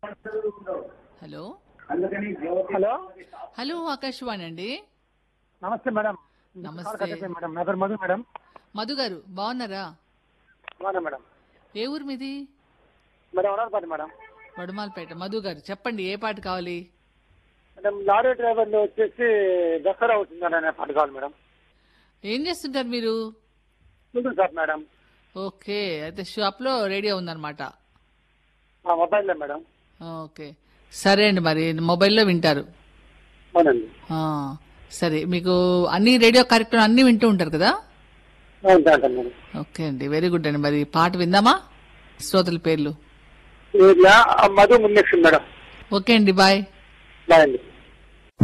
Hello hello hello Akashvani అండి నమస్తే madam నమస్తే. కాల్ కట్ మేడం నా పేరు మధు మేడం మధు గారు బాగున్నారా బాగున్నా మేడం ఏ ఊరు మీది మేడం వరాలపాటి మేడం వడమాలపేట మధు గారు చెప్పండి ఏ పాట కావాలి మేడం లారీ డ్రైవర్లు వచ్చేసి దసరా అవుతుందని అనే పాట కావాలి మేడం ఏం చేస్తుంటారు మీరు ఉంటుంది సార్ మేడం ఓకే అయితే షాప్లో రేడియో ఉందన్నమాట మా మొబైల్లో మేడం ఓకే సరే అండి మరి మొబైల్లో వింటారు అవునండి ఆ, సరే మీకు అన్ని రేడియో కార్యక్రమం అన్ని వింటూ ఉంటారు కదా అవును సార్ మేడం ఓకే అండి వెరీ గుడ్ అండి మరి పాట విందామా శ్రోతల పేర్లు ఇలా మధు మున్నెక్షన్ మేడం ఓకే అండి బాయ్ బాయ్ అండి